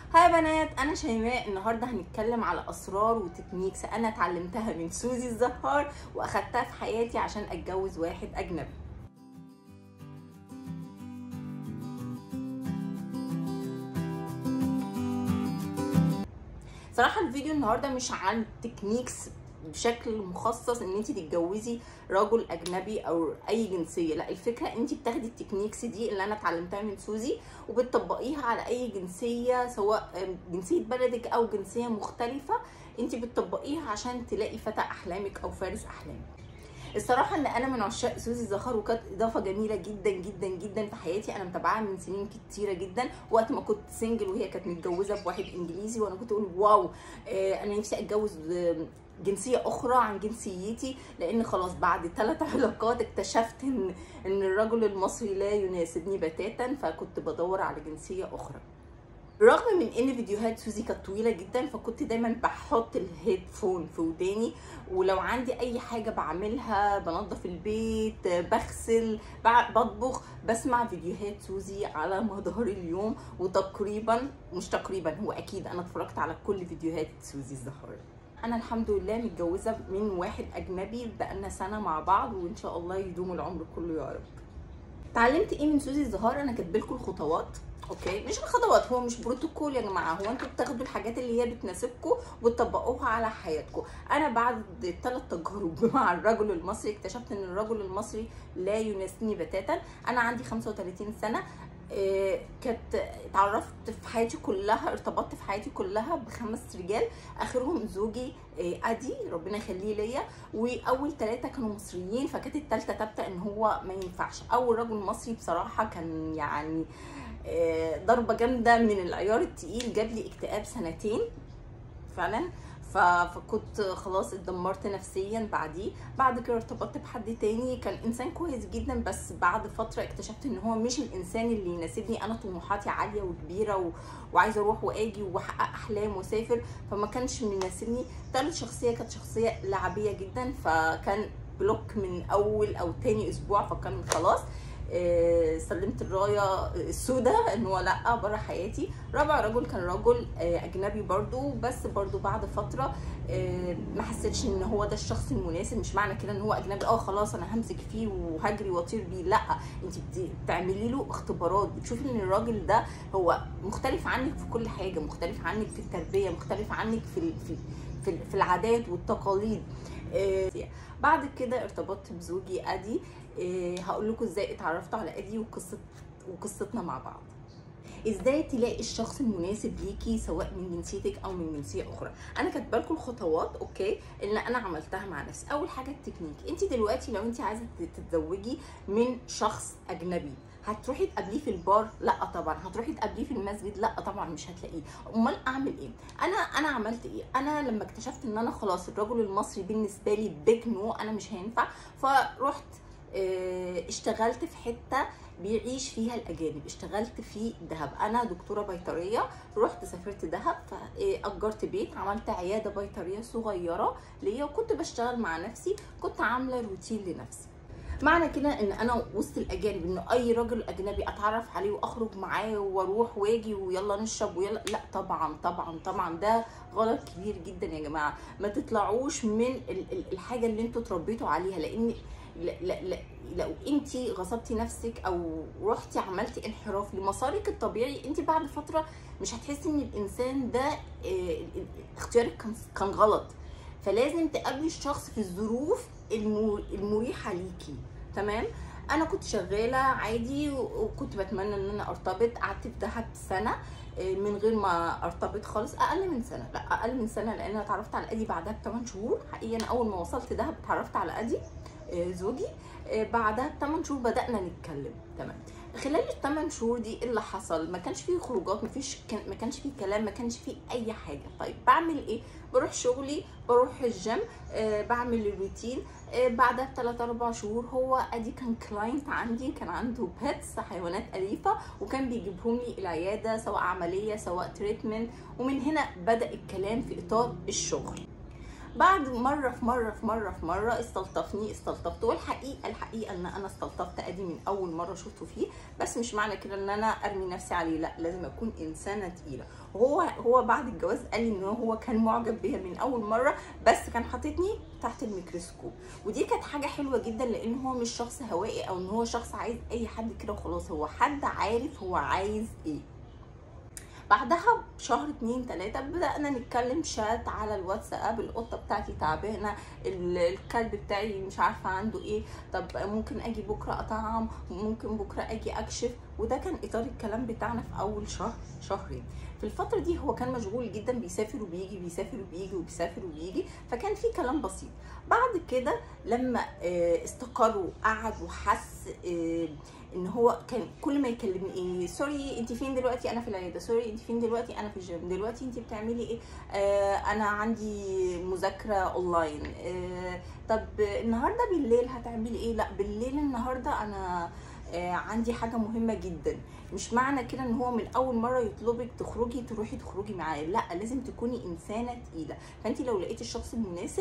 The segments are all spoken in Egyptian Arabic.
هاي بنات انا شيماء النهارده هنتكلم على اسرار وتكنيكس انا اتعلمتها من سوزي الزهار واخدتها في حياتي عشان اتجوز واحد اجنبي صراحه الفيديو النهارده مش عن تكنيكس بشكل مخصص ان انت تتجوزي رجل اجنبي او اي جنسيه لا الفكره انت بتاخدي التكنيكس دي اللي انا اتعلمتها من سوزي وبتطبقيها على اي جنسيه سواء جنسيه بلدك او جنسيه مختلفه انت بتطبقيها عشان تلاقي فتى احلامك او فارس احلامك الصراحه ان انا من عشاق سوزي الزهر وكانت اضافه جميله جدا جدا جدا في حياتي انا متابعاها من سنين كتيره جدا وقت ما كنت سنجل وهي كانت متجوزه بواحد انجليزي وانا كنت اقول واو آه انا نفسي اتجوز جنسيه اخرى عن جنسيتي لان خلاص بعد ثلاث علاقات اكتشفت ان ان الرجل المصري لا يناسبني بتاتا فكنت بدور على جنسيه اخرى رغم من ان فيديوهات سوزي كانت طويله جدا فكنت دايما بحط الهيدفون في وداني ولو عندي اي حاجه بعملها بنظف البيت بغسل بطبخ بسمع فيديوهات سوزي على مدار اليوم وتقريبا مش تقريبا هو اكيد انا اتفرجت على كل فيديوهات سوزي الزهار انا الحمد لله متجوزه من واحد اجنبي بقالنا سنه مع بعض وان شاء الله يدوم العمر كله يا رب اتعلمت ايه من سوزي الزهار انا كاتبه لكم الخطوات اوكي مش الخطوات هو مش بروتوكول يا جماعه هو انتوا بتاخدوا الحاجات اللي هي بتناسبكم وتطبقوها على حياتكم انا بعد ثلاث تجارب مع الرجل المصري اكتشفت ان الرجل المصري لا يناسبني بتاتا انا عندي 35 سنه إيه كانت اتعرفت في حياتي كلها ارتبطت في حياتي كلها بخمس رجال اخرهم زوجي إيه ادي ربنا يخليه ليا واول ثلاثه كانوا مصريين فكانت الثالثه ثابته ان هو ما ينفعش اول رجل مصري بصراحه كان يعني إيه ضربه جامده من العيار التقيل جاب لي اكتئاب سنتين فعلا فكنت خلاص اتدمرت نفسيا بعديه بعد كده ارتبطت بحد تاني كان انسان كويس جدا بس بعد فتره اكتشفت ان هو مش الانسان اللي يناسبني انا طموحاتي عاليه وكبيره و... وعايزه اروح واجي واحقق احلام واسافر فما كانش مناسبني تالت شخصيه كانت شخصيه لعبيه جدا فكان بلوك من اول او تاني اسبوع فكان خلاص سلمت الرايه السوداء ان هو لا بره حياتي رابع رجل كان رجل اجنبي برضو بس برضو بعد فتره ما حسيتش ان هو ده الشخص المناسب مش معنى كده ان هو اجنبي اه خلاص انا همسك فيه وهجري واطير بيه لا انت بتعملي له اختبارات بتشوفي ان الراجل ده هو مختلف عنك في كل حاجه مختلف عنك في التربيه مختلف عنك في في في العادات والتقاليد بعد كده ارتبطت بزوجي ادي إيه هقول لكم ازاي اتعرفت على ادي وقصه وقصتنا مع بعض ازاي تلاقي الشخص المناسب ليكي سواء من جنسيتك او من جنسيه اخرى انا كاتبه لكم الخطوات اوكي اللي انا عملتها مع نفسي اول حاجه التكنيك انت دلوقتي لو انت عايزه تتزوجي من شخص اجنبي هتروحي تقابليه في البار لا طبعا هتروحي تقابليه في المسجد لا طبعا مش هتلاقيه امال اعمل ايه انا انا عملت ايه انا لما اكتشفت ان انا خلاص الرجل المصري بالنسبه لي بيج نو انا مش هينفع فرحت اشتغلت في حته بيعيش فيها الاجانب اشتغلت في دهب انا دكتوره بيطريه رحت سافرت دهب فاجرت بيت عملت عياده بيطريه صغيره ليا وكنت بشتغل مع نفسي كنت عامله روتين لنفسي معنى كده ان انا وسط الاجانب ان اي راجل اجنبي اتعرف عليه واخرج معاه واروح واجي ويلا نشرب ويلا لا طبعا طبعا طبعا ده غلط كبير جدا يا جماعه ما تطلعوش من الحاجه اللي انتوا اتربيتوا عليها لان لا لا لا لو انت غصبتي نفسك او رحتي عملتي انحراف لمسارك الطبيعي انت بعد فتره مش هتحسي ان الانسان ده اه اختيارك كان كان غلط فلازم تقابلي الشخص في الظروف المريحه ليكي تمام انا كنت شغاله عادي وكنت بتمنى ان انا ارتبط قعدت في دهب سنه من غير ما ارتبط خالص اقل من سنه لا اقل من سنه لان انا اتعرفت على ادي بعدها ب 8 شهور حقيقه انا اول ما وصلت دهب اتعرفت على ادي زوجي بعدها ب 8 شهور بدانا نتكلم تمام خلال الثمان شهور دي ايه اللي حصل ما كانش فيه خروجات ما فيش كان ما كانش فيه كلام ما كانش فيه اي حاجه طيب بعمل ايه بروح شغلي بروح الجيم آه بعمل الروتين آه بعدها بثلاث اربع شهور هو ادي كان كلاينت عندي كان عنده بيتس حيوانات اليفه وكان بيجيبهم لي العياده سواء عمليه سواء تريتمنت ومن هنا بدا الكلام في اطار الشغل بعد مره في مره في مره في مره استلطفني استلطفته والحقيقه الحقيقه ان انا استلطفت ادي من اول مره شفته فيه بس مش معنى كده ان انا ارمي نفسي عليه لا لازم اكون انسانه تقيله وهو هو بعد الجواز قال لي ان هو كان معجب بيا من اول مره بس كان حاططني تحت الميكروسكوب ودي كانت حاجه حلوه جدا لان هو مش شخص هوائي او ان هو شخص عايز اي حد كده وخلاص هو حد عارف هو عايز ايه بعدها بشهر اتنين تلاتة بدأنا نتكلم شات على الواتساب القطة بتاعتي تعبانة ال- الكلب بتاعي مش عارفة عنده ايه طب ممكن اجي بكرة اطعم ممكن بكرة اجي اكشف وده كان اطار الكلام بتاعنا في اول شهر شهرين في الفترة دي هو كان مشغول جدا بيسافر وبيجي بيسافر وبيجي وبيسافر وبيجي فكان في كلام بسيط بعد كده لما آه، استقر وقعد وحس آه، ان هو كان كل ما يكلمني ايه سوري انت فين دلوقتي انا في العياده سوري انت فين دلوقتي انا في الجيم دلوقتي انت بتعملي ايه آه انا عندي مذاكره اونلاين آه طب النهارده بالليل هتعملي ايه لا بالليل النهارده انا آه عندي حاجه مهمه جدا مش معنى كده ان هو من اول مره يطلبك تخرجي تروحي تخرجي معاه لا لازم تكوني انسانه تقيله فانت لو لقيتي الشخص المناسب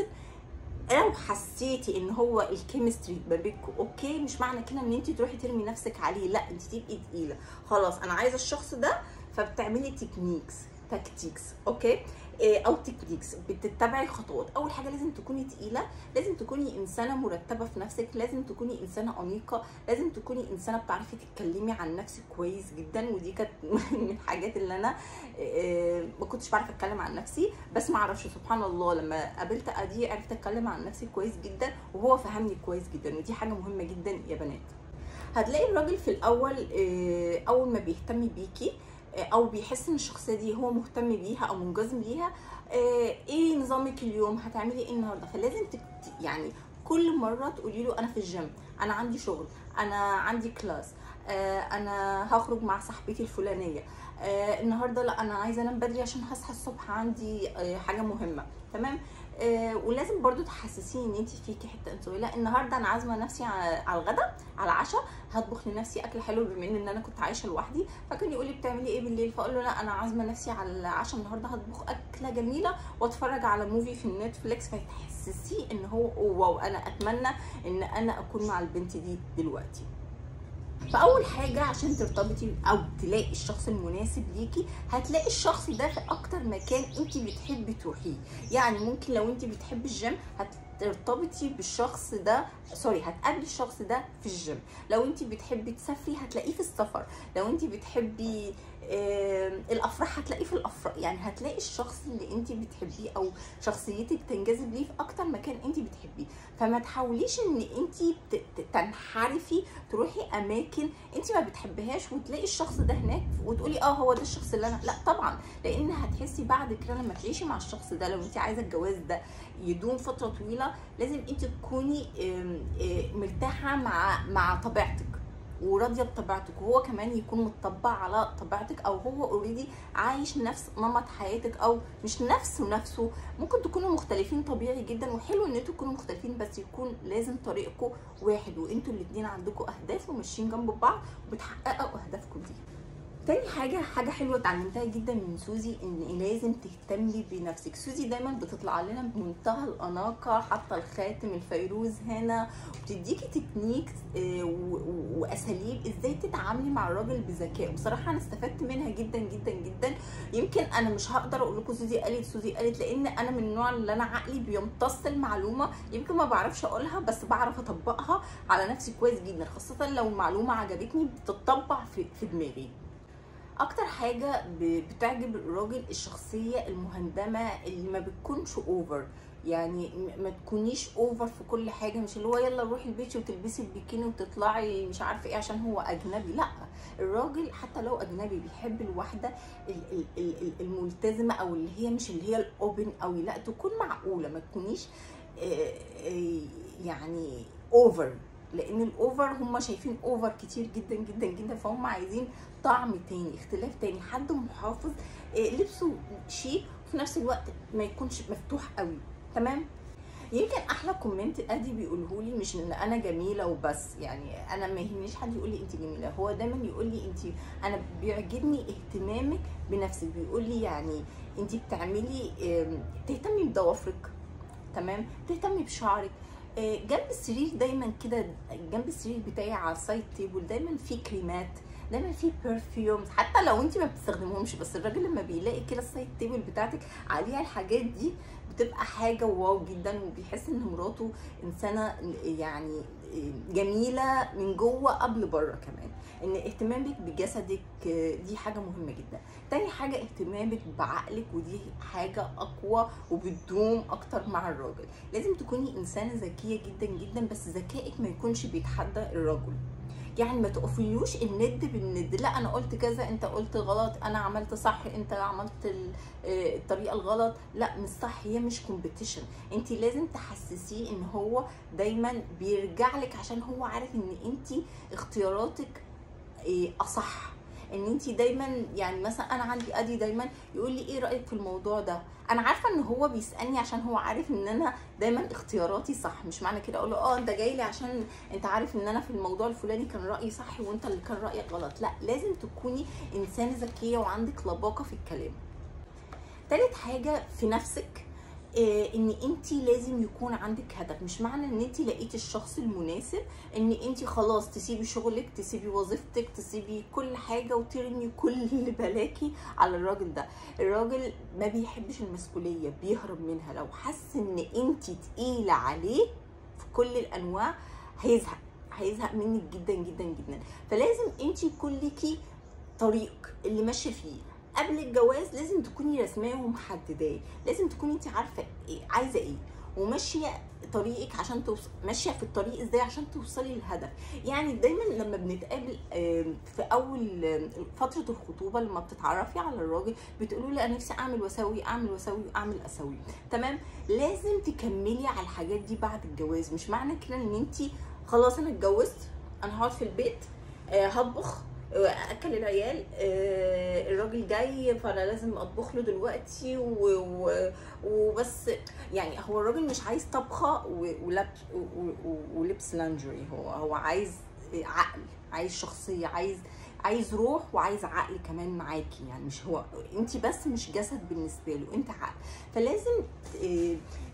لو حسيتي ان هو الكيمستري ما بينكم اوكي مش معنى كده ان انت تروحي ترمي نفسك عليه لا انت تبقي تقيله خلاص انا عايزه الشخص ده فبتعملي تكنيكس تكتيكس اوكي إيه، او تكنيكس بتتبعي خطوات اول حاجه لازم تكوني تقيله لازم تكوني انسانه مرتبه في نفسك لازم تكوني انسانه انيقه لازم تكوني انسانه بتعرفي تتكلمي عن نفسك كويس جدا ودي كانت من الحاجات اللي انا إيه، ما كنتش بعرف اتكلم عن نفسي بس ما اعرفش سبحان الله لما قابلت ادي عرفت اتكلم عن نفسي كويس جدا وهو فهمني كويس جدا ودي حاجه مهمه جدا يا بنات هتلاقي الراجل في الاول آه، اول ما بيهتم بيكي آه، او بيحس ان الشخصيه دي هو مهتم بيها او منجذب ليها آه، ايه نظامك اليوم هتعملي ايه النهارده فلازم تكت... يعني كل مره تقولي له انا في الجيم انا عندي شغل انا عندي كلاس آه، انا هخرج مع صاحبتي الفلانيه آه، النهارده لا انا عايزه انام بدري عشان هصحى الصبح عندي آه، حاجه مهمه تمام آه، ولازم برضو تحسسيني ان انت فيكي حته انثويه لا النهارده انا عازمه نفسي ع- على الغدا على العشاء هطبخ لنفسي اكل حلو بما ان انا كنت عايشه لوحدي فكان يقول لي بتعملي ايه بالليل فاقول له لا انا عازمه نفسي على العشاء النهارده هطبخ اكله جميله واتفرج على موفي في النتفليكس فتحسسيه ان هو أوه واو انا اتمنى ان انا اكون مع البنت دي دلوقتي فاول حاجه عشان ترتبطي او تلاقي الشخص المناسب ليكي هتلاقي الشخص ده في اكتر مكان انت بتحبي تروحيه يعني ممكن لو انت بتحبي الجيم هترتبطي بالشخص ده سوري هتقابلي الشخص ده في الجيم لو انت بتحبي تسافري هتلاقيه في السفر لو انت بتحبي آم، الافراح هتلاقيه في الافراح يعني هتلاقي الشخص اللي انت بتحبيه او شخصيتك تنجذب ليه في اكتر مكان انت بتحبيه فما تحاوليش ان انت ت- ت- تنحرفي تروحي اماكن انت ما بتحبيهاش وتلاقي الشخص ده هناك وتقولي اه هو ده الشخص اللي انا لا طبعا لان هتحسي بعد كده لما تعيشي مع الشخص ده لو انت عايزه الجواز ده يدوم فتره طويله لازم انت تكوني آم، آم، مرتاحه مع مع طبيعتك وراضيه بطبيعتك وهو كمان يكون متطبع على طبيعتك او هو اوريدي عايش نفس نمط حياتك او مش نفسه نفسه ممكن تكونوا مختلفين طبيعي جدا وحلو ان انتوا تكونوا مختلفين بس يكون لازم طريقكم واحد وانتوا الاتنين عندكم اهداف وماشيين جنب بعض وبتحققوا اهدافكم دي تاني حاجة حاجة حلوة اتعلمتها جدا من سوزي ان لازم تهتمي بنفسك سوزي دايما بتطلع لنا بمنتهى الاناقة حاطة الخاتم الفيروز هنا وبتديكي تكنيك آه، و- و- واساليب ازاي تتعاملي مع الراجل بذكاء بصراحة انا استفدت منها جدا جدا جدا يمكن انا مش هقدر اقول لكم سوزي قالت سوزي قالت لان انا من النوع اللي انا عقلي بيمتص المعلومة يمكن ما بعرفش اقولها بس بعرف اطبقها على نفسي كويس جدا خاصة لو المعلومة عجبتني بتطبع في, في دماغي اكتر حاجه ب- بتعجب الراجل الشخصيه المهندمه اللي ما بتكونش اوفر يعني م- ما تكونيش اوفر في كل حاجه مش اللي هو يلا روحي البيت وتلبسي البيكيني وتطلعي مش عارفه ايه عشان هو اجنبي لا الراجل حتى لو اجنبي بيحب الواحده ال- ال- ال- ال- الملتزمه او اللي هي مش اللي هي الاوبن قوي لا تكون معقوله ما تكونيش آه، آه، يعني اوفر لان الاوفر هم شايفين اوفر كتير جدا جدا جدا فهم عايزين طعم تاني اختلاف تاني حد محافظ آه، لبسه شيك وفي نفس الوقت ما يكونش مفتوح قوي تمام يمكن احلى كومنت ادي بيقوله لي مش ان انا جميله وبس يعني انا ما يهمنيش حد يقول لي انت جميله هو دايما يقول لي انت انا بيعجبني اهتمامك بنفسك بيقول لي يعني انت بتعملي آم، تهتمي بضوافرك تمام تهتمي بشعرك آه، جنب السرير دايما كده جنب السرير بتاعي على السايد تيبل دايما في كريمات دايما في برفيومز حتى لو انت ما بتستخدمهمش بس الراجل لما بيلاقي كده السايد تيبل بتاعتك عليها الحاجات دي بتبقى حاجه واو جدا وبيحس ان مراته انسانه يعني جميله من جوه قبل بره كمان ان اهتمامك بجسدك دي حاجه مهمه جدا تاني حاجه اهتمامك بعقلك ودي حاجه اقوى وبتدوم اكتر مع الراجل لازم تكوني انسانه ذكيه جدا جدا بس ذكائك ما يكونش بيتحدى الرجل يعني ما تقفلوش الند بالند لا انا قلت كذا انت قلت غلط انا عملت صح انت عملت ال- آه، الطريقه الغلط لا مش صح هي مش كومبيتيشن انت لازم تحسسيه ان هو دايما بيرجع لك عشان هو عارف ان انت اختياراتك إيه، اصح ان انت دايما يعني مثلا انا عندي ادي دايما يقول لي ايه رايك في الموضوع ده انا عارفه ان هو بيسالني عشان هو عارف ان انا دايما اختياراتي صح مش معنى كده اقول له اه انت جاي لي عشان انت عارف ان انا في الموضوع الفلاني كان رايي صح وانت اللي كان رايك غلط لا لازم تكوني انسانه ذكيه وعندك لباقه في الكلام تالت حاجه في نفسك آه، ان انت لازم يكون عندك هدف مش معنى ان انت لقيتي الشخص المناسب ان انت خلاص تسيبي شغلك تسيبي وظيفتك تسيبي كل حاجه وترمي كل اللي بلاكي على الراجل ده الراجل ما بيحبش المسؤوليه بيهرب منها لو حس ان انت تقيله عليه في كل الانواع هيزهق هيزهق منك جدا جدا جدا فلازم انت يكون ليكي طريق اللي ماشيه فيه قبل الجواز لازم تكوني رسماه ومحدداه لازم تكوني انت عارفه ايه عايزه ايه وماشيه طريقك عشان توصل ماشيه في الطريق ازاي عشان توصلي للهدف يعني دايما لما بنتقابل آم، في اول آم، فتره الخطوبه لما بتتعرفي على الراجل بتقولوا لي انا نفسي اعمل واسوي اعمل واسوي واعمل اسوي تمام لازم تكملي على الحاجات دي بعد الجواز مش معنى كده ان انت خلاص انا اتجوزت انا هقعد في البيت آه، هطبخ آه، اكل العيال آه، الراجل جاي فانا لازم اطبخ له دلوقتي و- و- وبس يعني هو الراجل مش عايز طبخه و- ولبس و- و- ولبس لانجري هو هو عايز عقل عايز شخصيه عايز عايز روح وعايز عقل كمان معاكي يعني مش هو انت بس مش جسد بالنسبه له انت عقل فلازم آه،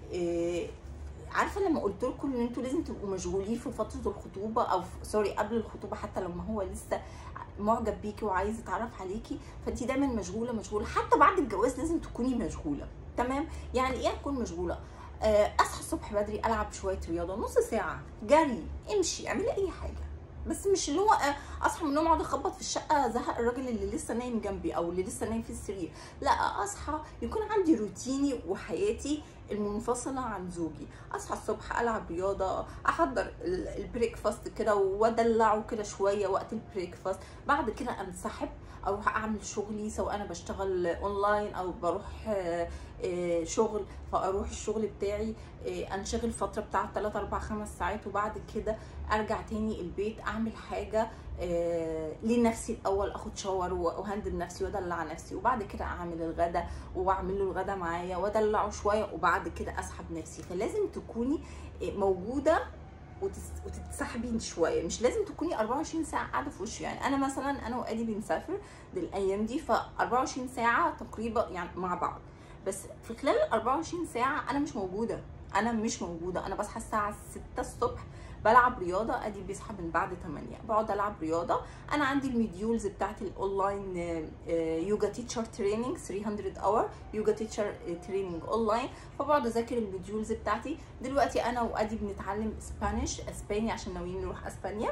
آه، عارفه لما قلت لكم ان انتوا لازم تبقوا مشغولين في فتره الخطوبه او في- سوري قبل الخطوبه حتى لما هو لسه معجب بيكي وعايز يتعرف عليكي فانت دايما مشغوله مشغوله حتى بعد الجواز لازم تكوني مشغوله تمام يعني ايه اكون مشغوله آه، اصحى الصبح بدري العب شويه رياضه نص ساعه جري امشي اعملي اي حاجه بس مش اللي هو آه، اصحى من النوم اقعد اخبط في الشقه زهق الراجل اللي لسه نايم جنبي او اللي لسه نايم في السرير لا اصحى يكون عندي روتيني وحياتي المنفصله عن زوجي اصحى الصبح العب رياضه احضر ال- البريكفاست كده وادلعه كده شويه وقت البريكفاست بعد كده انسحب اروح اعمل شغلي سواء انا بشتغل اونلاين او بروح آه، آه، شغل فاروح الشغل بتاعي آه، انشغل فتره بتاعه 3 4 5 ساعات وبعد كده ارجع تاني البيت اعمل حاجه آه، لنفسي الاول اخد شاور وهندم نفسي وادلع نفسي وبعد كده اعمل الغدا واعمل له الغدا معايا وادلعه شويه وبعد كده اسحب نفسي فلازم تكوني آه، موجوده وتس- وتتسحبي شويه مش لازم تكوني 24 ساعه قاعده في وشه يعني انا مثلا انا وادي بنسافر الايام دي ف 24 ساعه تقريبا يعني مع بعض بس في خلال ال 24 ساعه انا مش موجوده انا مش موجوده انا بصحى الساعه 6 الصبح بلعب رياضه ادي بيصحى من بعد 8 بقعد العب رياضه انا عندي المديولز بتاعت الاونلاين آه، آه، يوجا تيتشر تريننج 300 اور يوجا تيتشر تريننج اونلاين فبقعد اذاكر المديولز بتاعتي دلوقتي انا وادي بنتعلم اسبانيش اسباني عشان ناويين نروح اسبانيا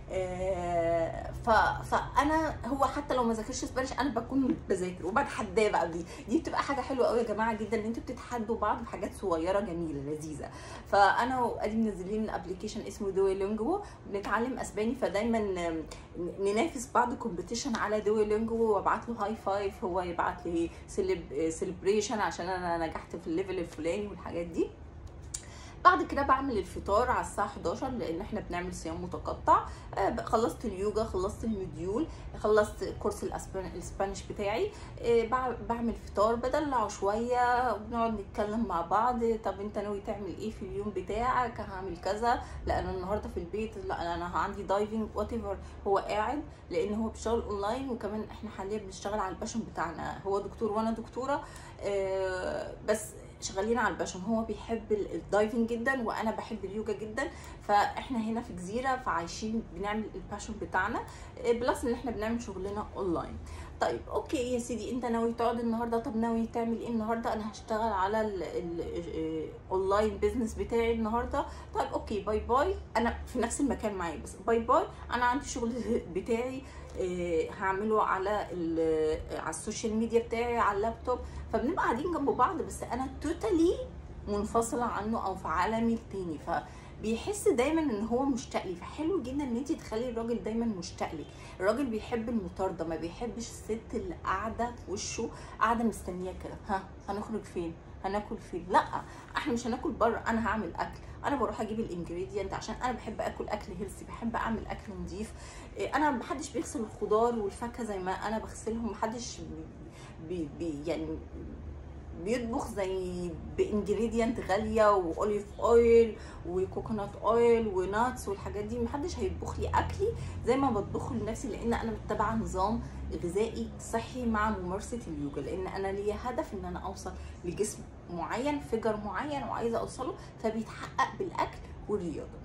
آه، ف... فانا هو حتى لو ما ذاكرش اسبانيش انا بكون بذاكر وبتحداه بقى دي دي بتبقى حاجه حلوه قوي يا جماعه جدا ان انتوا بتتحدوا بعض بحاجات صغيره جميله لذيذه فانا وادي منزلين ابلكيشن اسمه دويلينجو بنتعلم اسباني فدايما آم، ننافس بعض كومبيتيشن على دويلينجو وابعت له هاي فايف هو يبعت لي سيلبريشن عشان انا نجحت في الليفل الفلاني والحاجات دي بعد كده بعمل الفطار على الساعه 11 لان احنا بنعمل صيام متقطع آه، ب- خلصت اليوجا خلصت المديول خلصت كورس الأسبان- الاسبانيش بتاعي آه، بع- بعمل فطار بدلعه شويه وبنقعد نتكلم مع بعض طب انت ناوي تعمل ايه في اليوم بتاعك هعمل كذا لا انا النهارده في البيت لا انا عندي دايفنج وات هو قاعد لان هو بيشتغل اونلاين وكمان احنا حاليا بنشتغل على الباشن بتاعنا هو دكتور وانا دكتوره آه، بس شغالين على الباشن هو بيحب ال- الدايفنج جدا وانا بحب اليوجا جدا فاحنا هنا في جزيره فعايشين بنعمل الباشن بتاعنا آه، بلس ان احنا بنعمل شغلنا اونلاين طيب اوكي يا سيدي انت ناوي تقعد النهارده طب ناوي تعمل ايه النهارده انا هشتغل على الاونلاين بيزنس بتاعي النهارده طيب اوكي باي باي انا في نفس المكان معايا بس باي باي انا عندي شغل بتاعي آه، هعمله على ال- على السوشيال ميديا بتاعي على اللابتوب فبنبقى قاعدين جنب بعض بس انا توتالي منفصله عنه او في عالمي التاني فبيحس دايما ان هو مشتاق لي فحلو جدا ان انت تخلي الراجل دايما مشتاق لك الراجل بيحب المطارده ما بيحبش الست اللي قاعده في وشه قاعده مستنيه كده ها هنخرج فين هناكل فين لا احنا مش هناكل بره انا هعمل اكل انا بروح اجيب الانجريدينت عشان انا بحب اكل اكل هيلثي بحب اعمل اكل نظيف إيه، انا محدش بيغسل الخضار والفاكهه زي ما انا بغسلهم محدش بي بي يعني بيطبخ زي بانجريدينت غاليه واوليف اويل وكوكونات اويل وناتس والحاجات دي محدش هيطبخ لي اكلي زي ما بطبخه لنفسي لان انا متبعه نظام غذائي صحي مع ممارسه اليوجا لان انا ليا هدف ان انا اوصل لجسم معين فيجر معين وعايزه اوصله فبيتحقق بالاكل والرياضه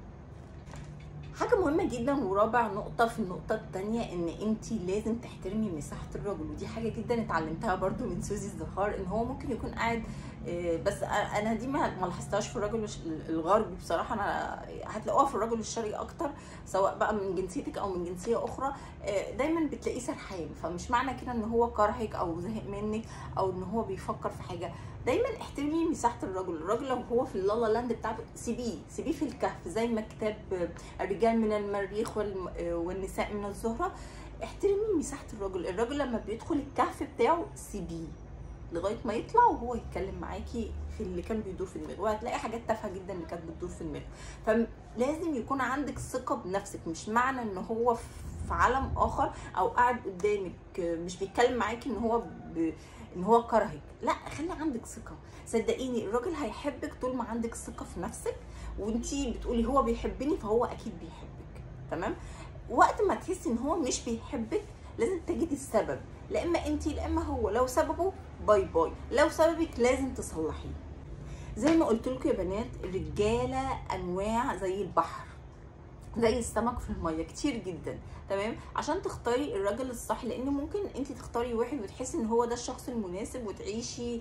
حاجه مهمه جدا ورابع نقطه في النقطه الثانيه ان انت لازم تحترمي مساحه الرجل ودي حاجه جدا اتعلمتها برضو من سوزي الزهار ان هو ممكن يكون قاعد آه، بس انا دي ما ما لاحظتهاش في الرجل الش- الغربي بصراحه انا هتلاقوها في الرجل الشرقي اكتر سواء بقى من جنسيتك او من جنسيه اخرى آه، دايما بتلاقيه سرحان فمش معنى كده ان هو كرهك او زهق منك او ان هو بيفكر في حاجه دايما احترمي مساحه الرجل الراجل لو هو في اللالا لاند بتاعته سيبيه سيبيه في الكهف زي ما الكتاب آه، الرجال من المريخ والم- آه، والنساء من الزهره احترمي مساحه الراجل الراجل لما بيدخل الكهف بتاعه سيبيه لغايه ما يطلع وهو يتكلم معاكي في اللي كان بيدور في دماغه وهتلاقي حاجات تافهه جدا اللي كانت بتدور في دماغه فلازم يكون عندك ثقه بنفسك مش معنى ان هو في عالم اخر او قاعد قدامك مش بيتكلم معاكي ان هو ب... ان هو كرهك لا خلي عندك ثقه صدقيني الراجل هيحبك طول ما عندك ثقه في نفسك وانتي بتقولي هو بيحبني فهو اكيد بيحبك تمام وقت ما تحسي ان هو مش بيحبك لازم تجدي السبب لا اما انت لا اما هو لو سببه باي باي لو سببك لازم تصلحيه زي ما قلت لكم يا بنات الرجاله انواع زي البحر زي السمك في الميه كتير جدا تمام عشان تختاري الراجل الصح لان ممكن انت تختاري واحد وتحسي ان هو ده الشخص المناسب وتعيشي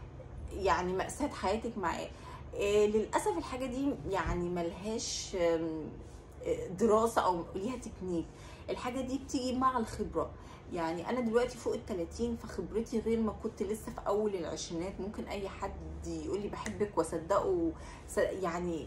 يعني مأساة حياتك معاه إيه للأسف الحاجة دي يعني ملهاش آم، آه، دراسة أو ليها تكنيك الحاجة دي بتيجي مع الخبرة يعني أنا دلوقتي فوق التلاتين فخبرتي غير ما كنت لسه في أول العشرينات ممكن أي حد يقولي بحبك وأصدقه س- يعني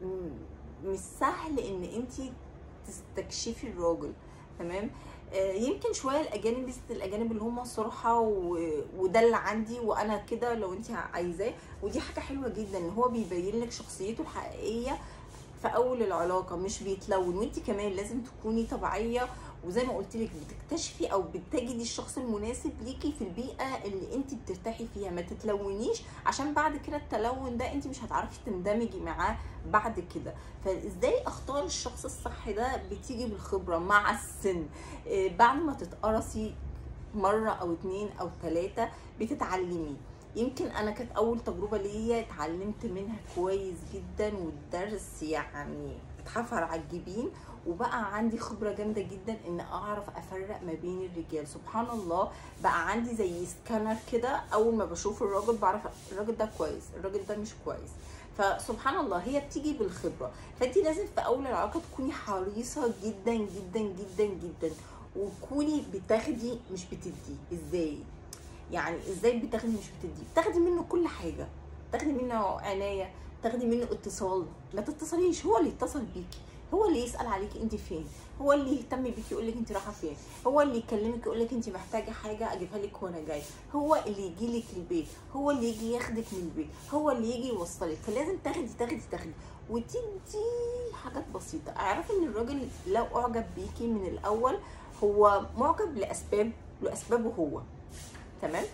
م- مش سهل إن أنتي تستكشفي الراجل تمام آه، يمكن شويه الاجانب بس الاجانب اللي هم صراحه و- وده اللي عندي وانا كده لو انت عايزاه ودي حاجه حلوه جدا ان هو بيبين لك شخصيته الحقيقيه في اول العلاقه مش بيتلون وانت كمان لازم تكوني طبيعيه وزي ما قلت لك بتكتشفي او بتجدي الشخص المناسب ليكي في البيئه اللي انت بترتاحي فيها ما تتلونيش عشان بعد كده التلون ده انت مش هتعرفي تندمجي معاه بعد كده فازاي اختار الشخص الصح ده بتيجي بالخبره مع السن إيه، بعد ما تتقرصي مره او اتنين او تلاته بتتعلمي يمكن انا كانت اول تجربه ليا اتعلمت منها كويس جدا والدرس يعني اتحفر على الجبين وبقى عندي خبره جامده جدا ان اعرف افرق ما بين الرجال سبحان الله بقى عندي زي سكانر كده اول ما بشوف الراجل بعرف الراجل ده كويس الراجل ده مش كويس فسبحان الله هي بتيجي بالخبره فانت لازم في اول العلاقه تكوني حريصه جدا جدا جدا جدا وتكوني بتاخدي مش بتدي ازاي يعني ازاي بتاخدي مش بتدي بتاخدي منه كل حاجه تاخدي منه عنايه تاخدي منه اتصال ما تتصليش هو اللي يتصل بيكي هو اللي يسال عليكي انت فين هو اللي يهتم بيكي يقول لك انت رايحه فين هو اللي يكلمك يقول لك انت محتاجه حاجه اجيبها لك وانا جاي هو اللي يجي لك البيت هو اللي يجي ياخدك من البيت هو اللي يجي يوصلك فلازم تاخدي تاخدي تاخدي وتدي حاجات بسيطه اعرفي ان الراجل لو اعجب بيكي من الاول هو معجب لاسباب لاسبابه هو تمام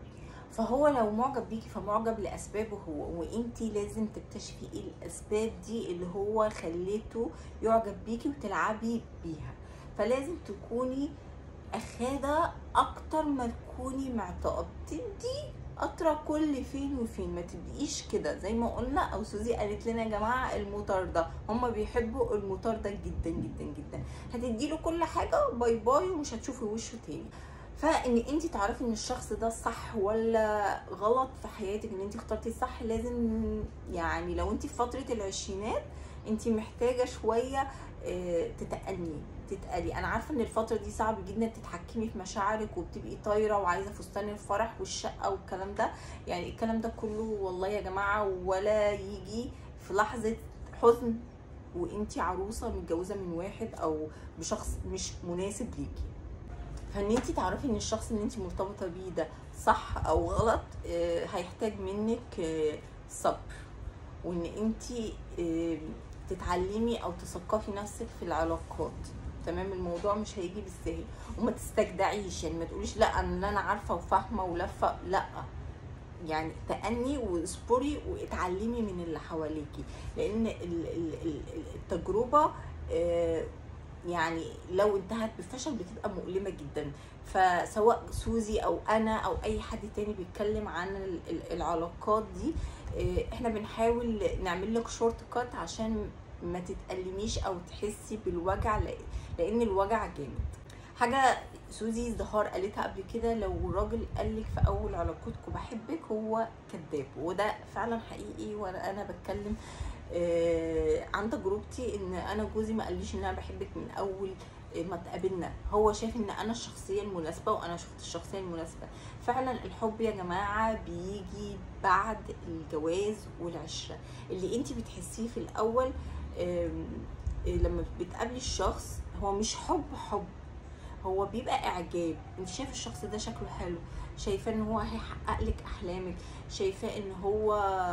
فهو لو معجب بيكي فمعجب لاسبابه هو وانتي لازم تكتشفي ايه الاسباب دي اللي هو خليته يعجب بيكي وتلعبي بيها فلازم تكوني اخاده اكتر ما تكوني معطاءه بتدي قطرة كل فين وفين ما تبقيش كده زي ما قلنا او سوزي قالت لنا يا جماعه المطارده هما بيحبوا المطارده جدا جدا جدا هتديله كل حاجه باي باي ومش هتشوفي وشه تاني فان انت تعرفي ان الشخص ده صح ولا غلط في حياتك ان انت اخترتي الصح لازم يعني لو انت في فتره العشرينات انت محتاجه شويه آه، تتأني تتقلي انا عارفه ان الفتره دي صعب جدا تتحكمي في مشاعرك وبتبقي طايره وعايزه فستان الفرح والشقه والكلام ده يعني الكلام ده كله والله يا جماعه ولا يجي في لحظه حزن وانتي عروسه متجوزه من واحد او بشخص مش مناسب ليكي فان انت تعرفي ان الشخص اللي انت مرتبطه بيه ده صح او غلط آه، هيحتاج منك آه، صبر وان انت آه، تتعلمي او تثقفي نفسك في العلاقات تمام الموضوع مش هيجي بالسهل وما تستجدعيش يعني ما تقوليش لا انا انا عارفه وفاهمه ولفه لا يعني تأني واصبري واتعلمي من اللي حواليكي لان ال- ال- ال- التجربه آه، يعني لو انتهت بفشل بتبقى مؤلمه جدا فسواء سوزي او انا او اي حد تاني بيتكلم عن ال- ال- العلاقات دي اه، احنا بنحاول نعمل لك شورت كات عشان ما تتألميش او تحسي بالوجع لا- لان الوجع جامد حاجه سوزي الزهار قالتها قبل كده لو راجل قالك في اول علاقتكم بحبك هو كذاب وده فعلا حقيقي وانا انا بتكلم آه، عن تجربتي ان انا جوزي ما قاليش ان انا بحبك من اول ما اتقابلنا هو شايف ان انا الشخصيه المناسبه وانا شفت الشخصيه المناسبه فعلا الحب يا جماعه بيجي بعد الجواز والعشره اللي انت بتحسيه في الاول آم، آه، لما بتقابلي الشخص هو مش حب حب هو بيبقى اعجاب انت شايف الشخص ده شكله حلو شايفاه ان هو هيحقق لك احلامك شايفاه ان هو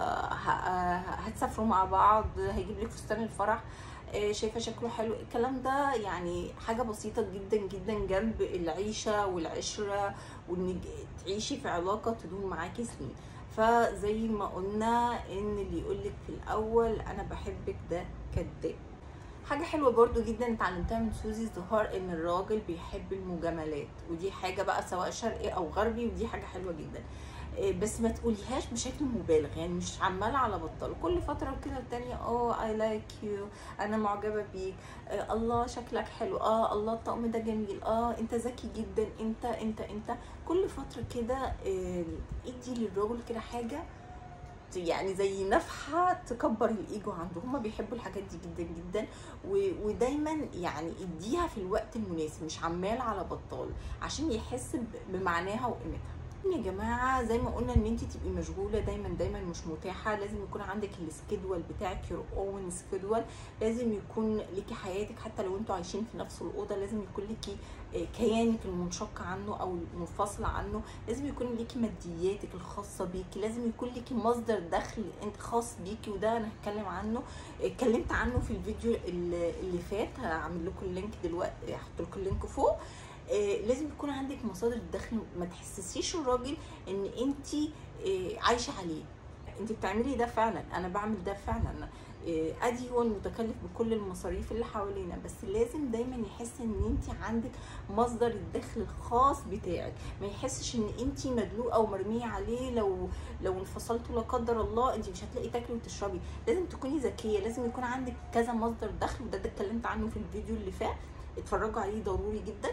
ه- هتسافروا مع بعض هيجيب لك فستان الفرح آه، شايفه شكله حلو الكلام ده يعني حاجه بسيطه جدا جدا جنب العيشه والعشره وان تعيشي في علاقه تدوم معاكي سنين فزي ما قلنا ان اللي يقولك في الاول انا بحبك ده كذاب حاجة حلوة برضو جدا اتعلمتها من سوزي الزهار ان الراجل بيحب المجاملات ودي حاجة بقى سواء شرقي او غربي ودي حاجة حلوة جدا إيه، بس ما تقوليهاش بشكل مبالغ يعني مش عمالة على بطال كل فترة كده والتانية اه اي لايك يو انا معجبة بيك آه الله شكلك حلو اه الله الطقم ده جميل اه انت ذكي جدا انت انت انت كل فترة كده آه، ادي للراجل كده حاجة يعني زي نفحه تكبر الايجو عنده هما بيحبوا الحاجات دي جدا جدا و- ودايما يعني اديها في الوقت المناسب مش عمال على بطال عشان يحس ب- بمعناها وقيمتها يا جماعه زي ما قلنا ان انت تبقي مشغوله دايما دايما مش متاحه لازم يكون عندك السكيدول بتاعك يور اون سكيدول لازم يكون ليكي حياتك حتى لو انتوا عايشين في نفس الاوضه لازم يكون ليكي آه، كيانك المنشق عنه او المنفصل عنه لازم يكون ليكي مادياتك الخاصه بيكي لازم يكون ليكي مصدر دخل انت خاص بيكي وده انا هتكلم عنه اتكلمت عنه في الفيديو اللي اللي فات هعمل لكم اللينك دلوقتي هحط لكم اللينك فوق آه، لازم يكون عندك مصادر دخل ما تحسسيش الراجل ان انت عايشه عليه انت بتعملي ده فعلا انا بعمل ده فعلا آه، ادي هو المتكلف بكل المصاريف اللي حوالينا بس لازم دايما يحس ان انت عندك مصدر الدخل الخاص بتاعك ما يحسش ان انت مدلوقه ومرميه عليه لو لو انفصلتوا لا قدر الله انت مش هتلاقي تاكلي وتشربي لازم تكوني ذكيه لازم يكون عندك كذا مصدر دخل وده ده اتكلمت عنه في الفيديو اللي فات اتفرجوا عليه ضروري جدا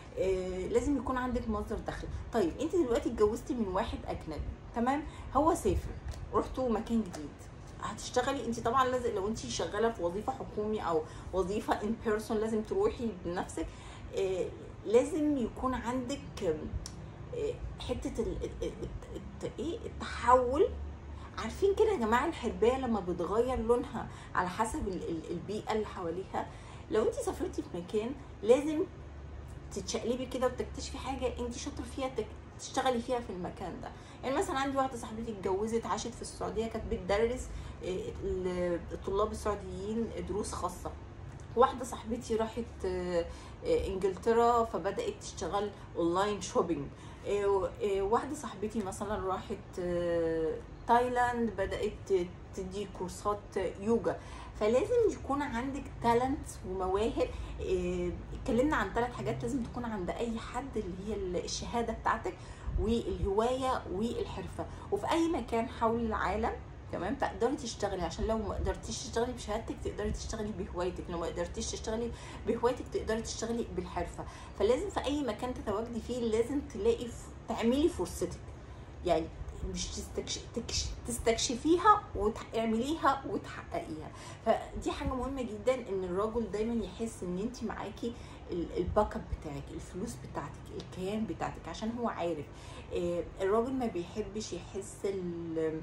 آه لازم يكون عندك مصدر دخل طيب انت دلوقتي اتجوزتي من واحد اجنبي تمام هو سافر رحتوا مكان جديد هتشتغلي انت طبعا لازم لو انت شغاله في وظيفه حكومي او وظيفه ان بيرسون لازم تروحي بنفسك آه لازم يكون عندك آه، حته ال- ال- ال- الت- ايه التحول عارفين كده يا جماعه الحربايه لما بتغير لونها على حسب ال- ال- البيئه اللي حواليها لو انت سافرتي في مكان لازم تتشقلبي كده وتكتشفي حاجه انت شاطره فيها تك- تشتغلي فيها في المكان ده يعني مثلا عندي واحده صاحبتي اتجوزت عاشت في السعوديه كانت بتدرس آه، ال- الطلاب السعوديين دروس خاصه واحده صاحبتي راحت آه، آه، انجلترا فبدات تشتغل اونلاين شوبينج آه، و- آه، واحده صاحبتي مثلا راحت آه، تايلاند بدات تدي كورسات يوجا فلازم يكون عندك تالنت ومواهب آه، اتكلمنا عن ثلاث حاجات لازم تكون عند اي حد اللي هي الشهاده بتاعتك والهوايه والحرفه وفي اي مكان حول العالم تمام تقدري تشتغلي عشان لو ما قدرتيش تشتغلي بشهادتك تقدري تشتغلي بهوايتك لو ما قدرتيش تشتغلي بهوايتك تقدري تشتغلي بالحرفه فلازم في اي مكان تتواجدي فيه لازم تلاقي ف... تعملي فرصتك يعني مش تستكش... تكش... تستكشفيها وتعمليها وتحققيها فدي حاجه مهمه جدا ان الراجل دايما يحس ان انت معاكي ال- الباك اب بتاعك الفلوس بتاعتك الكيان بتاعتك عشان هو عارف آه، الراجل ما بيحبش يحس ال-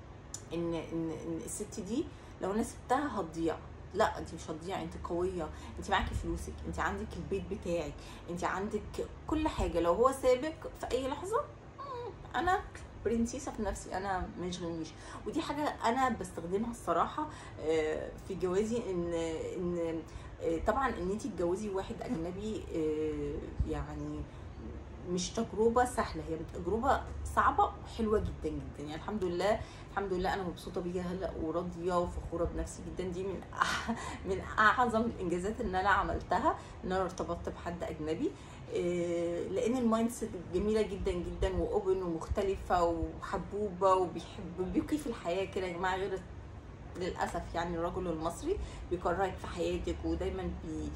ان ان ان الست دي لو انا سبتها هتضيع لا انت مش هتضيعي انت قويه انت معاكي فلوسك انت عندك البيت بتاعك انت عندك كل حاجه لو هو سابك في اي لحظه مم، انا برنسيسه في نفسي انا ما يشغلنيش ودي حاجه انا بستخدمها الصراحه آه، في جوازي ان ان آه، طبعا ان انت تتجوزي واحد اجنبي آه، يعني مش تجربه سهله هي تجربه صعبه وحلوه جدا جدا يعني الحمد لله الحمد لله انا مبسوطه بيها هلا وراضيه وفخوره بنفسي جدا دي من أح من اعظم الانجازات ان انا عملتها ان انا ارتبطت بحد اجنبي إيه، لان المايند سيت جميله جدا جدا واوبن ومختلفه وحبوبه وبيحب بيقي في الحياه كده يا جماعه غير للاسف يعني الرجل المصري بيكرهك في حياتك ودايما بي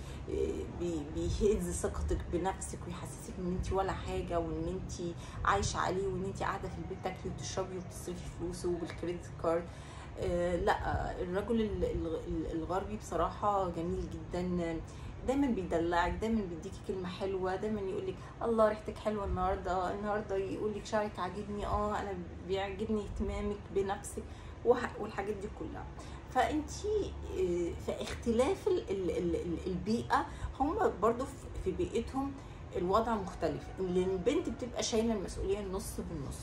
بي بيهز ثقتك بنفسك ويحسسك ان انت ولا حاجه وان انت عايشه عليه وان انت قاعده في البيت تاكلي وتشربي وتصرفي فلوسه بالكريدت كارد آه لا الرجل ال- ال- الغربي بصراحه جميل جدا دايما بيدلعك دايما بيديكي كلمه حلوه دايما يقول لك الله ريحتك حلوه النهارده النهارده يقول لك شعرك عاجبني اه انا بيعجبني اهتمامك بنفسك وح- والحاجات دي كلها فانتي آه، في اختلاف ال- ال- ال- ال- البيئه هم برضو في- في بيئتهم الوضع مختلف ان البنت بتبقى شايله المسؤوليه النص بالنص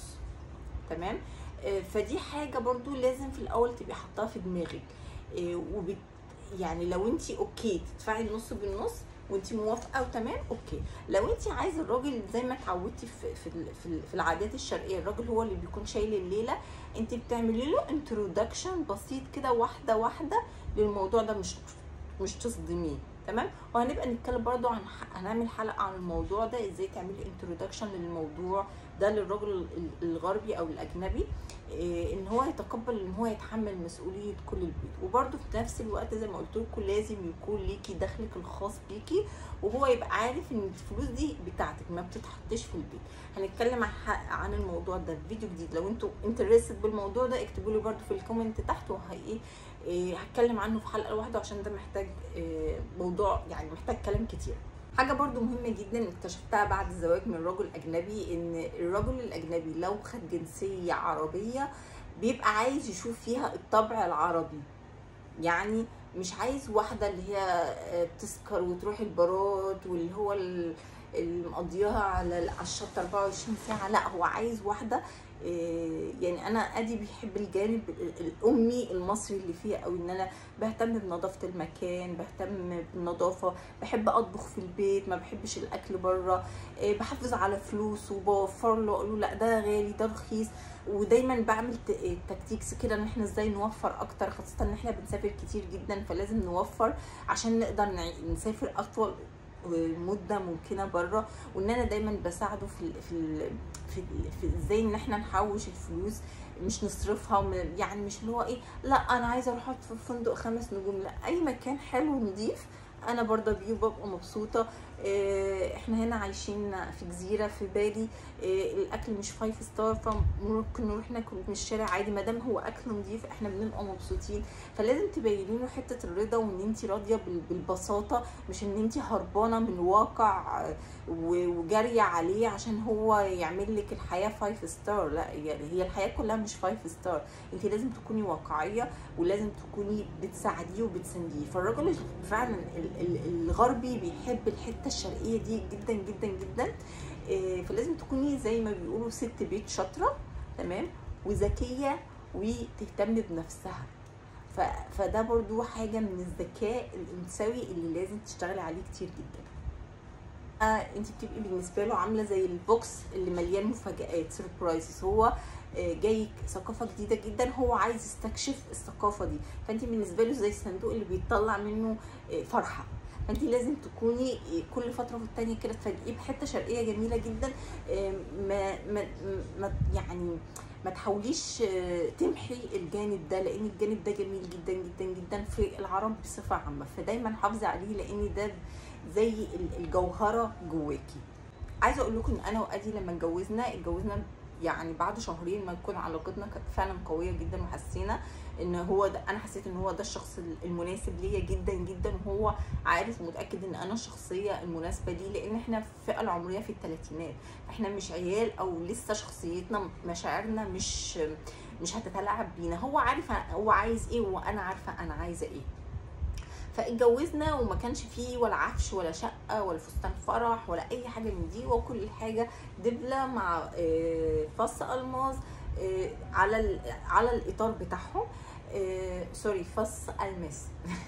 تمام آه، فدي حاجه برضو لازم في الاول تبقي حاطاها في دماغك آه، وبت يعني لو انت اوكي تدفعي النص بالنص وانت موافقه وتمام اوكي لو انت عايزه الراجل زي ما اتعودتي في في ال- في ال- في العادات الشرقيه الراجل هو اللي بيكون شايل الليله انت بتعملي له انترودكشن بسيط كده واحده واحده للموضوع ده مش مش تصدميه تمام وهنبقى نتكلم برضو عن ح- هنعمل حلقه عن الموضوع ده ازاي تعملي انترودكشن للموضوع ده للراجل ال- الغربي او الاجنبي إيه، ان هو يتقبل ان هو يتحمل مسؤوليه كل البيت وبرده في نفس الوقت زي ما قلت لكم لازم يكون ليكي دخلك الخاص بيكي وهو يبقى عارف ان الفلوس دي بتاعتك ما بتتحطش في البيت هنتكلم عن ح- عن الموضوع ده في فيديو جديد لو انتوا انترستد بالموضوع ده اكتبوا لي برده في الكومنت تحت وهي ايه إيه، هتكلم عنه في حلقه لوحده عشان ده محتاج إيه، موضوع يعني محتاج كلام كتير حاجه برضو مهمه جدا اكتشفتها بعد الزواج من رجل اجنبي ان الرجل الاجنبي لو خد جنسيه عربيه بيبقى عايز يشوف فيها الطبع العربي يعني مش عايز واحده اللي هي آه، بتسكر وتروح البارات واللي هو ال- اللي مقضياها على على الشط 24 ساعه لا هو عايز واحده آه، يعني انا ادي بيحب الجانب ال- الامي المصري اللي فيها قوي ان انا بهتم بنظافه المكان بهتم بالنظافه بحب اطبخ في البيت ما بحبش الاكل بره آه، بحافظ على فلوس وبوفر له اقول له لا ده غالي ده رخيص ودايما بعمل ت- آه، تكتيكس كده ان احنا ازاي نوفر اكتر خاصه ان احنا بنسافر كتير جدا فلازم نوفر عشان نقدر نع- نسافر اطول مده ممكنه بره وان انا دايما بساعده في ال في ال في, ال في ازاي ان احنا نحوش الفلوس مش نصرفها وم- يعني مش اللي هو ايه لا انا عايزه اروح أقعد في فندق خمس نجوم لا اي مكان حلو ونضيف انا برضه بيه وببقى مبسوطه آه، احنا هنا عايشين في جزيره في بالي آه، الاكل مش فايف ستار فممكن نروح ناكل من الشارع عادي ما دام هو اكل نظيف احنا بنبقى مبسوطين فلازم تبيني له حته الرضا وان انت راضيه بال- بالبساطه مش ان انت هربانه من واقع آه، و- وجاريه عليه عشان هو يعمل لك الحياه فايف ستار لا هي هي الحياه كلها مش فايف ستار انت لازم تكوني واقعيه ولازم تكوني بتساعديه وبتسانديه فالراجل فعلا ال- ال- الغربي بيحب الحته الشرقيه دي جدا جدا جدا آه، فلازم تكوني زي ما بيقولوا ست بيت شاطره تمام وذكيه وتهتم بنفسها ف- فده برضو حاجه من الذكاء الانثوي اللي لازم تشتغلي عليه كتير جدا آه انت بتبقي بالنسبه له عامله زي البوكس اللي مليان مفاجآت سربرايزز هو آه، جاي ثقافه جديده جدا هو عايز يستكشف الثقافه دي فانت بالنسبه له زي الصندوق اللي بيطلع منه آه، فرحه فانت لازم تكوني آه، كل فتره والتانيه كده تفاجئيه بحته شرقيه جميله جدا آه، ما ما ما يعني ما تحاوليش آه، تمحي الجانب ده لان الجانب ده جميل جدا جدا جدا في العرب بصفه عامه فدايما حافظي عليه لان ده زي ال- الجوهره جواكي عايزه اقول لكم ان انا وادي لما اتجوزنا اتجوزنا يعني بعد شهرين ما تكون علاقتنا كانت فعلا قويه جدا وحسينا ان هو ده انا حسيت ان هو ده الشخص المناسب ليا جدا جدا وهو عارف ومتاكد ان انا الشخصيه المناسبه ليه لان احنا في الفئه العمريه في الثلاثينات احنا مش عيال او لسه شخصيتنا مشاعرنا مش مش هتتلاعب بينا هو عارف هو عايز ايه وانا عارفه انا عايزه ايه فاتجوزنا وما كانش فيه ولا عفش ولا شقه ولا فستان فرح ولا اي حاجه من دي وكل حاجه دبله مع آه، فص الماظ آه، على ال- على الاطار بتاعهم آه، سوري فص الماس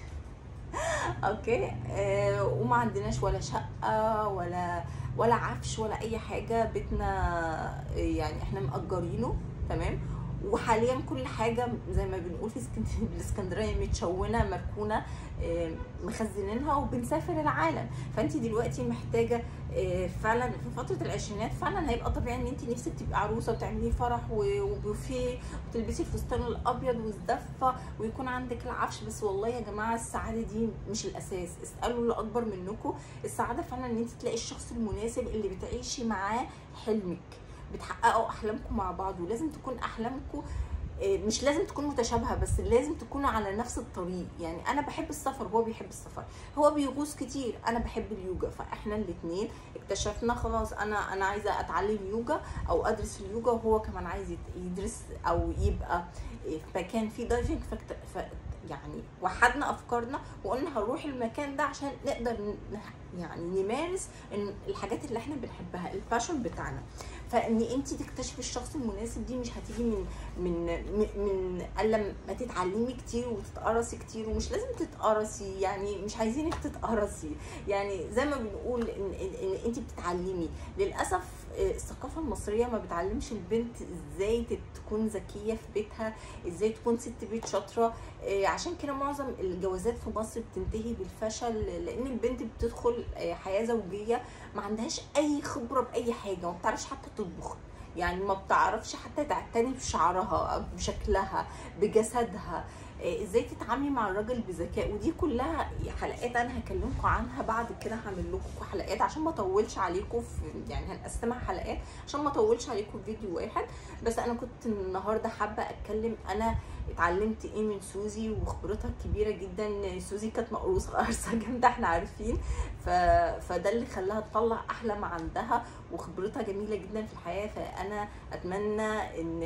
اوكي آه، وما عندناش ولا شقه ولا ولا عفش ولا اي حاجه بيتنا آه، يعني احنا مأجرينه تمام وحاليا كل حاجه زي ما بنقول في اسكند- الاسكندريه متشونه مركونه آه، مخزنينها وبنسافر العالم فانت دلوقتي محتاجه آه، فعلا في فتره العشرينات فعلا هيبقى طبيعي ان انت نفسك تبقي عروسه وتعملي فرح و- وبوفيه وتلبسي الفستان الابيض والزفه ويكون عندك العفش بس والله يا جماعه السعاده دي مش الاساس اسالوا اللي اكبر منكم السعاده فعلا ان انت تلاقي الشخص المناسب اللي بتعيشي معاه حلمك بتحققوا احلامكم مع بعض ولازم تكون احلامكم آه، مش لازم تكون متشابهه بس لازم تكونوا على نفس الطريق يعني انا بحب السفر هو بيحب السفر هو بيغوص كتير انا بحب اليوجا فاحنا الاثنين اكتشفنا خلاص انا انا عايزه اتعلم يوجا او ادرس اليوجا وهو كمان عايز يت- يدرس او يبقى في مكان فيه دايفنج فكت... ف... يعني وحدنا افكارنا وقلنا هنروح المكان ده عشان نقدر ن- يعني نمارس إن الحاجات اللي احنا بنحبها الباشن بتاعنا فان انت تكتشفي الشخص المناسب دي مش هتيجي من من من, من الا ما تتعلمي كتير وتتقرصي كتير ومش لازم تتقرصي يعني مش عايزينك تتقرصي يعني زي ما بنقول ان, إن, إن انت بتتعلمي للاسف آه، الثقافه المصريه ما بتعلمش البنت ازاي تت- تكون ذكيه في بيتها ازاي تكون ست بيت شاطره آه، عشان كده معظم الجوازات في مصر بتنتهي بالفشل لان البنت بتدخل آه، حياه زوجيه ما عندهاش اي خبره باي حاجه ما بتعرفش حتى تطبخ يعني ما بتعرفش حتى تعتني بشعرها بشكلها بجسدها آه، ازاي تتعاملي مع الراجل بذكاء ودي كلها حلقات انا هكلمكم عنها بعد كده هعمل لكم حلقات عشان ما اطولش عليكم في يعني هنقسمها حلقات عشان ما اطولش عليكم في فيديو واحد بس انا كنت النهارده حابه اتكلم انا اتعلمت ايه من سوزي وخبرتها الكبيره جدا سوزي كانت مقروصه قرصه جامده احنا عارفين ف... فده اللي خلاها تطلع احلى ما عندها وخبرتها جميله جدا في الحياه فانا اتمنى ان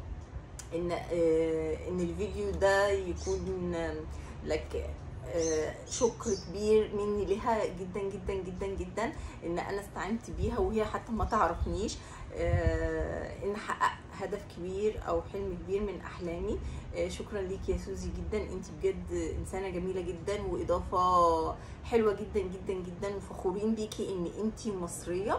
ان آه، ان الفيديو ده يكون لك آه، شكر كبير مني لها جدا جدا جدا جدا ان انا استعنت بيها وهي حتى ما تعرفنيش آه، ان احقق هدف كبير او حلم كبير من احلامي آه، شكرا ليك يا سوزي جدا انت بجد انسانه جميله جدا واضافه حلوه جدا جدا جدا وفخورين بيكي ان انت مصريه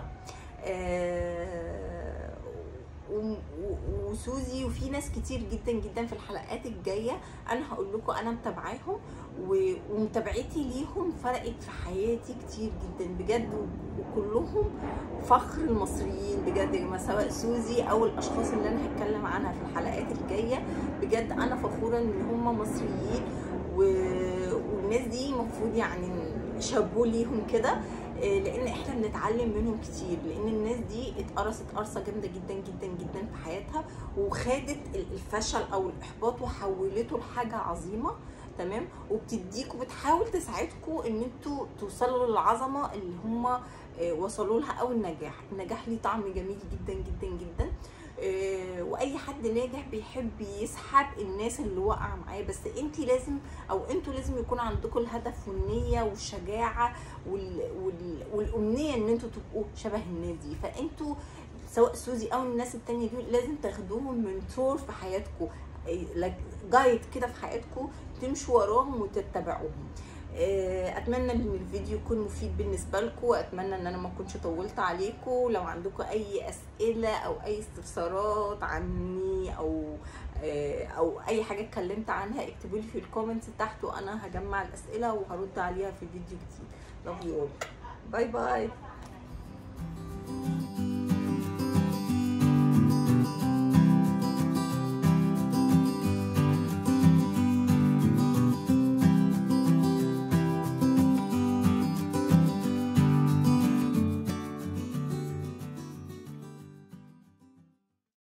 آه، و- و- وسوزي وفي ناس كتير جدا جدا في الحلقات الجايه انا هقول لكم انا متابعاهم و- ومتابعتي ليهم فرقت في حياتي كتير جدا بجد و- وكلهم فخر المصريين بجد يا جماعه سواء سوزي او الاشخاص اللي انا هتكلم عنها في الحلقات الجايه بجد انا فخوره ان هم مصريين و... والناس دي المفروض يعني شابوه ليهم كده آه، لان احنا بنتعلم منهم كتير لان الناس دي اتقرصت قرصه جامده جدا جدا جدا في حياتها وخدت ال- الفشل او الاحباط وحولته لحاجه عظيمه تمام وبتديكوا بتحاول تساعدكم ان انتوا توصلوا للعظمه اللي هم وصلوا لها او النجاح النجاح ليه طعم جميل جدا جدا جدا آه، واي حد ناجح بيحب يسحب الناس اللي واقعه معاه بس انت لازم او انتوا لازم يكون عندكم الهدف والنيه والشجاعه وال... وال... والامنيه ان انتوا تبقوا شبه الناس دي فانتوا سواء سوزي او الناس التانية دول لازم تاخدوهم منتور في حياتكم جايد كده في حياتكم تمشوا وراهم وتتبعوهم آه، اتمنى ان الفيديو يكون مفيد بالنسبه لكم واتمنى ان انا ما اكونش طولت عليكم لو عندكم اي اسئله او اي استفسارات عني او آه، او اي حاجه اتكلمت عنها اكتبوا لي في الكومنتس تحت وانا هجمع الاسئله وهرد عليها في فيديو جديد love you all باي باي